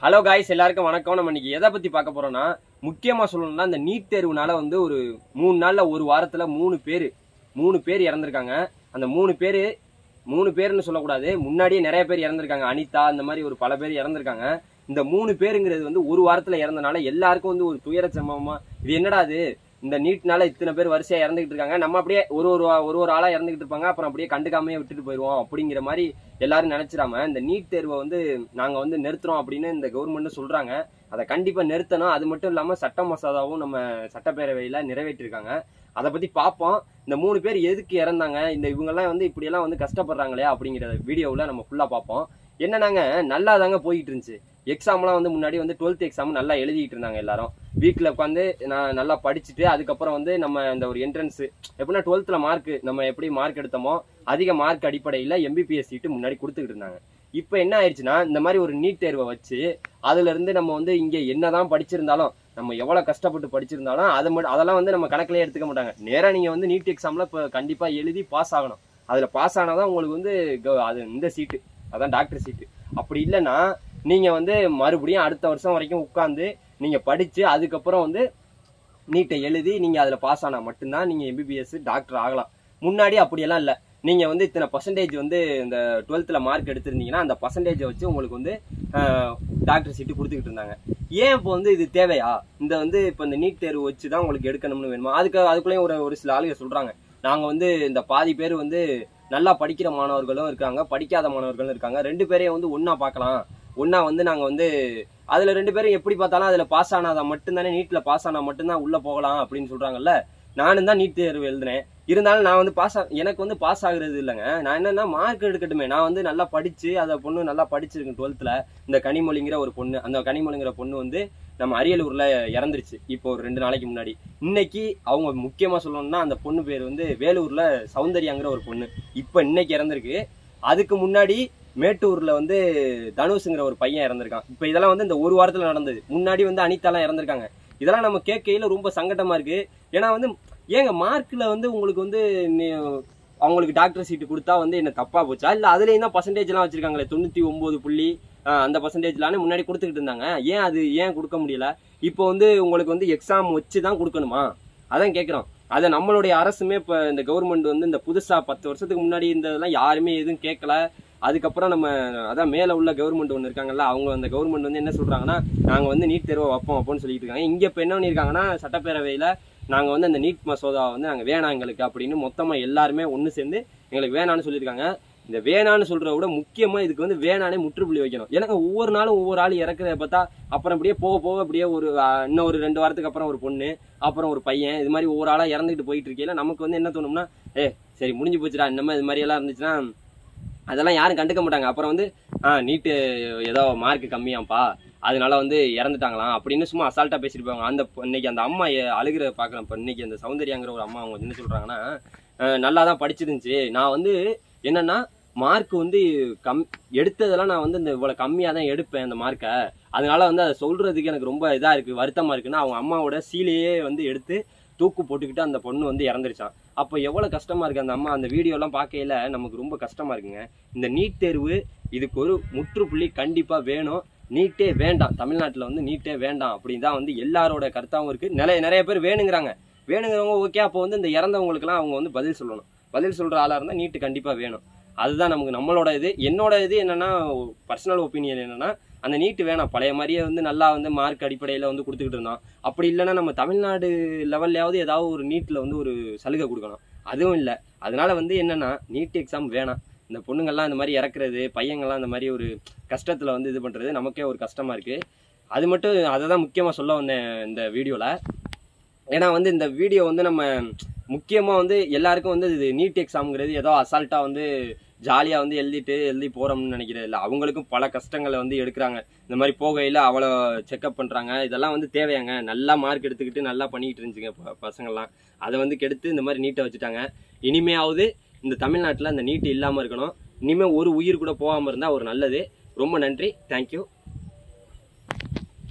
hello guys எல்லாருக்கும் வணக்கம் நம்ம இன்னைக்கு எதை பத்தி பார்க்க போறோம்னா முக்கியமா சொல்லணும்னா இந்த நீட் தேர்வுனால வந்து ஒரு மூணு நாள்ல ஒரு வாரத்துல மூணு பேர் மூணு பேர் இறந்திருக்காங்க அந்த மூணு பேர் மூணு பேர்னு சொல்லக்கூடாது முன்னாடியே நிறைய பேர் இறந்திருக்காங்க அனிதா இந்த மாதிரி ஒரு பல பேர் இறந்திருக்காங்க இந்த மூணு பேருங்கிறது வந்து ஒரு வாரத்துல இறந்தனால எல்லாருக்கும் வந்து ஒரு துயர சம்பவமா இது என்னடா இது இந்த நீட்னால இத்தனை பேர் வரிசையா இறந்துகிட்டு இருக்காங்க நம்ம அப்படியே ஒரு ஒரு ஆ- ஒரு ஒரு ஆளா இறந்துகிட்டு இருப்பாங்க அப்புறம் அப்படியே கண்டுக்காமையே விட்டுட்டு போயிருவோம் அப்படிங்கிற மாதிரி எல்லாரும் நினைச்சிடாம இந்த நீட் தேர்வை வந்து நாங்க வந்து நிறுத்துறோம் அப்படின்னு இந்த கவர்மெண்ட் சொல்றாங்க அதை கண்டிப்பா நிறுத்தணும் அது மட்டும் இல்லாம சட்ட மசோதாவும் நம்ம சட்டப்பேரவையில நிறைவேற்றிருக்காங்க அதை பத்தி பார்ப்போம் இந்த மூணு பேர் எதுக்கு இறந்தாங்க இந்த இவங்கெல்லாம் வந்து இப்படியெல்லாம் வந்து கஷ்டப்படுறாங்களே அப்படிங்கிற வீடியோவில் நம்ம ஃபுல்லா பார்ப்போம் என்னன்னாங்க நல்லா தாங்க போயிட்டு இருந்துச்சு எக்ஸாம்லாம் வந்து முன்னாடி வந்து டுவெல்த் எக்ஸாம் நல்லா எழுதிட்டு இருந்தாங்க எல்லாரும் வீட்டில் உட்காந்து நான் நல்லா படிச்சுட்டு அதுக்கப்புறம் வந்து நம்ம இந்த ஒரு என்ட்ரன்ஸ் எப்படின்னா டுவெல்த்தில் மார்க் நம்ம எப்படி மார்க் எடுத்தோமோ அதிக மார்க் அடிப்படையில் எம்பிபிஎஸ் சீட்டு முன்னாடி கொடுத்துக்கிட்டு இருந்தாங்க இப்போ என்ன ஆயிடுச்சுன்னா இந்த மாதிரி ஒரு நீட் தேர்வை வச்சு அதுல இருந்து நம்ம வந்து இங்க என்னதான் படிச்சிருந்தாலும் நம்ம எவ்வளவு கஷ்டப்பட்டு படிச்சிருந்தாலும் அதை மட்டும் அதெல்லாம் வந்து நம்ம கணக்கிலே எடுத்துக்க மாட்டாங்க நேரா நீங்க வந்து நீட் எக்ஸாம்ல இப்போ கண்டிப்பா எழுதி பாஸ் ஆகணும் அதுல பாஸ் ஆனாதான் உங்களுக்கு வந்து க- அது இந்த சீட்டு அதான் டாக்டர் சீட்டு அப்படி இல்லைன்னா நீங்க வந்து மறுபடியும் அடுத்த வருஷம் வரைக்கும் உட்காந்து நீங்க படிச்சு அதுக்கப்புறம் வந்து நீட்டை எழுதி நீங்க அதுல பாஸ் ஆனா மட்டும்தான் நீங்க எம்பிபிஎஸ் டாக்டர் ஆகலாம் முன்னாடி அப்படியெல்லாம் இல்ல நீங்க வந்து இத்தனை பர்சன்டேஜ் வந்து இந்த டுவெல்த்ல மார்க் எடுத்திருந்தீங்கன்னா அந்த பர்சன்டேஜை வச்சு உங்களுக்கு வந்து டாக்டர் சீட்டு கொடுத்துக்கிட்டு இருந்தாங்க ஏன் இப்போ வந்து இது தேவையா இந்த வந்து இப்போ இந்த நீட் தேர்வு வச்சு தான் உங்களுக்கு எடுக்கணும்னு வேணுமா அதுக்கு அதுக்குள்ளேயும் ஒரு ஒரு சில ஆளுங்க சொல்றாங்க நாங்க வந்து இந்த பாதி பேர் வந்து நல்லா படிக்கிற மாணவர்களும் இருக்காங்க படிக்காத மாணவர்களும் இருக்காங்க ரெண்டு பேரையும் வந்து ஒண்ணா பார்க்கலாம் ஒண்ணா வந்து நாங்க வந்து அதுல ரெண்டு பேரும் எப்படி பார்த்தாலும் அதுல பாஸ் ஆனாதான் மட்டும்தானே நீட்ல பாஸ் ஆனா மட்டும்தான் உள்ள போகலாம் அப்படின்னு சொல்றாங்கல்ல நானும் தான் நீட் தேர்வு எழுதினேன் இருந்தாலும் நான் வந்து பாஸ் எனக்கு வந்து பாஸ் ஆகுறது இல்லைங்க நான் என்னன்னா மார்க் எடுக்கட்டுமே நான் வந்து நல்லா படிச்சு அந்த பொண்ணு நல்லா படிச்சிருக்கு டுவெல்த்ல இந்த கனிமொழிங்கிற ஒரு பொண்ணு அந்த கனிமொழிங்கிற பொண்ணு வந்து நம்ம அரியலூர்ல இறந்துருச்சு இப்போ ஒரு ரெண்டு நாளைக்கு முன்னாடி இன்னைக்கு அவங்க முக்கியமா சொல்லணும்னா அந்த பொண்ணு பேர் வந்து வேலூர்ல சௌந்தர்யாங்கிற ஒரு பொண்ணு இப்போ இன்னைக்கு இறந்திருக்கு அதுக்கு முன்னாடி மேட்டூர்ல வந்து தனுஷுங்கிற ஒரு பையன் இறந்திருக்கான் இப்போ இதெல்லாம் வந்து இந்த ஒரு வாரத்துல நடந்தது முன்னாடி வந்து அனிதாலாம் இறந்திருக்காங்க இதெல்லாம் நம்ம கேட்கையில ரொம்ப சங்கடமா இருக்கு ஏன்னா வந்து ஏங்க மார்க்ல வந்து உங்களுக்கு வந்து நீ- அவங்களுக்கு டாக்டர் சீட்டு கொடுத்தா வந்து என்ன தப்பா போச்சா இல்ல அதுலயும் தான் பர்சன்டேஜ் எல்லாம் வச்சிருக்காங்களே தொண்ணூத்தி ஒன்பது புள்ளி ஆஹ், அந்த பர்சன்டேஜ்லான்னு முன்னாடி கொடுத்துக்கிட்டு இருந்தாங்க ஏன் அது ஏன் கொடுக்க முடியல இப்போ வந்து உங்களுக்கு வந்து எக்ஸாம் வச்சு தான் கொடுக்கணுமா அதான் கேட்குறோம் அதை நம்மளுடைய அரசுமே இப்போ இந்த கவர்மெண்ட் வந்து இந்த புதுசா பத்து வருஷத்துக்கு முன்னாடி இந்த இதெல்லாம் யாருமே எதுவும் கேட்கல அதுக்கப்புறம் நம்ம அதான் மேல உள்ள கவர்மெண்ட் ஒன்று இருக்காங்கல்ல அவங்க அந்த கவர்மெண்ட் வந்து என்ன சொல்றாங்கன்னா நாங்க வந்து நீட் தேர்வை வைப்போம் வைப்போம்னு சொல்லிட்டு இருக்காங்க இங்க இப்ப என்ன பண்ணிருக்காங்கன்னா சட்டப்பேரவையில நாங்க வந்து அந்த நீட் மசோதா வந்து நாங்க வேணாம் எங்களுக்கு அப்படின்னு மொத்தமா எல்லாருமே ஒண்ணு சேர்ந்து எங்களுக்கு வேணாம்னு சொல்லியிருக்காங்க இந்த வேணான்னு சொல்றத விட முக்கியமா இதுக்கு வந்து வேணானே முற்றுப்புள்ளி வைக்கணும் எனக்கு ஒவ்வொரு நாளும் ஒவ்வொரு ஆள் இறக்குறத பார்த்தா அப்புறம் அப்படியே போக போக அப்படியே ஒரு ஆஹ், இன்னும் ஒரு ரெண்டு வாரத்துக்கு அப்புறம் ஒரு பொண்ணு அப்புறம் ஒரு பையன் இது மாதிரி ஒவ்வொரு ஆளா இறந்துட்டு போயிட்டு இருக்கையில நமக்கு வந்து என்ன தோணும்னா ஏ சரி முடிஞ்சு போச்சுடா இந்த மாதிரி இது மாதிரி எல்லாம் இருந்துச்சுன்னா அதெல்லாம் யாரும் கண்டுக்க மாட்டாங்க அப்புறம் வந்து ஆ நீட்டு ஏதோ மார்க் கம்மியாப்பா அதனால வந்து இறந்துட்டாங்களாம் அப்படின்னு சும்மா அசால்ட்டா பேசிருப்பாங்க அந்த பொ- இன்னைக்கு அந்த அம்மா எ- அழுகிற பாக்குறேன் இப்ப இன்னைக்கு அந்த சௌந்தர்யாங்கிற ஒரு அம்மா அவங்க என்ன சொல்றாங்கன்னா அஹ், நல்லா தான் படிச்சிருந்துச்சு நான் வந்து என்னன்னா மார்க் வந்து கம் எடுத்ததெல்லாம் நான் வந்து இந்த இவ்வளவு கம்மியா தான் எடுப்பேன் அந்த மார்க்கை அதனால வந்து அதை சொல்றதுக்கு எனக்கு ரொம்ப இதா இருக்கு வருத்தமா இருக்குன்னா அவங்க அம்மாவோட சீலையே வந்து எடுத்து தூக்கு போட்டுக்கிட்டு அந்த பொண்ணு வந்து இறந்துருச்சான் அப்போ எவ்வளவு கஷ்டமா இருக்கு அந்த அம்மா அந்த வீடியோ எல்லாம் பார்க்கையில நமக்கு ரொம்ப கஷ்டமா இருக்குங்க இந்த நீட் தேர்வு இதுக்கு ஒரு முற்றுப்புள்ளி கண்டிப்பா வேணும் நீட்டே வேண்டாம் தமிழ்நாட்டுல வந்து நீட்டே வேண்டாம் அப்படின்னு தான் வந்து எல்லாரோட கருத்தாவும் இருக்கு நிறைய நிறைய பேர் வேணுங்கிறாங்க வேணுங்கிறவங்க ஓகே அப்போ வந்து இந்த இறந்தவங்களுக்குலாம் அவங்க வந்து பதில் சொல்லணும் பதில் சொல்ற ஆளா இருந்தா நீட்டு கண்டிப்பா வேணும் அதுதான் நமக்கு நம்மளோட இது என்னோட இது என்னன்னா பர்சனல் ஒப்பீனியன் என்னன்னா அந்த நீட்டு வேணாம் பழைய மாதிரியே வந்து நல்லா வந்து மார்க் அடிப்படையில் வந்து கொடுத்துக்கிட்டு இருந்தோம் அப்படி இல்லைன்னா நம்ம தமிழ்நாடு லெவல்லையாவது ஏதாவது ஒரு நீட்டில் வந்து ஒரு சலுகை கொடுக்கணும் அதுவும் இல்லை அதனால வந்து என்னன்னா நீட் எக்ஸாம் வேணாம் இந்த பொண்ணுங்கள்லாம் இந்த மாதிரி இறக்குறது பையங்கள்லாம் இந்த மாதிரி ஒரு கஷ்டத்தில் வந்து இது பண்ணுறது நமக்கே ஒரு கஷ்டமாக இருக்குது அது மட்டும் அதை தான் முக்கியமாக சொல்ல வந்தேன் இந்த வீடியோவில் ஏன்னா வந்து இந்த வீடியோ வந்து நம்ம முக்கியமாக வந்து எல்லாருக்கும் வந்து இது நீட் எக்ஸாம்ங்கிறது ஏதோ அசால்ட்டாக வந்து ஜாலியாக வந்து எழுதிட்டு எழுதி போகிறோம்னு நினைக்கிறது இல்லை அவங்களுக்கும் பல கஷ்டங்களை வந்து எடுக்கிறாங்க இந்த மாதிரி போகையில் அவ்வளோ செக்அப் பண்ணுறாங்க இதெல்லாம் வந்து தேவையாங்க நல்லா மார்க் எடுத்துக்கிட்டு நல்லா பண்ணிக்கிட்டு இருந்துச்சுங்க ப- பசங்கள்லாம் அதை வந்து கெடுத்து இந்த மாதிரி நீட்டை வச்சுட்டாங்க இனிமையாவது இந்த தமிழ்நாட்டில் இந்த நீட்டு இல்லாமல் இருக்கணும் இனிமேல் ஒரு உயிர் கூட போகாமல் இருந்தால் ஒரு நல்லது ரொம்ப நன்றி தேங்க்யூ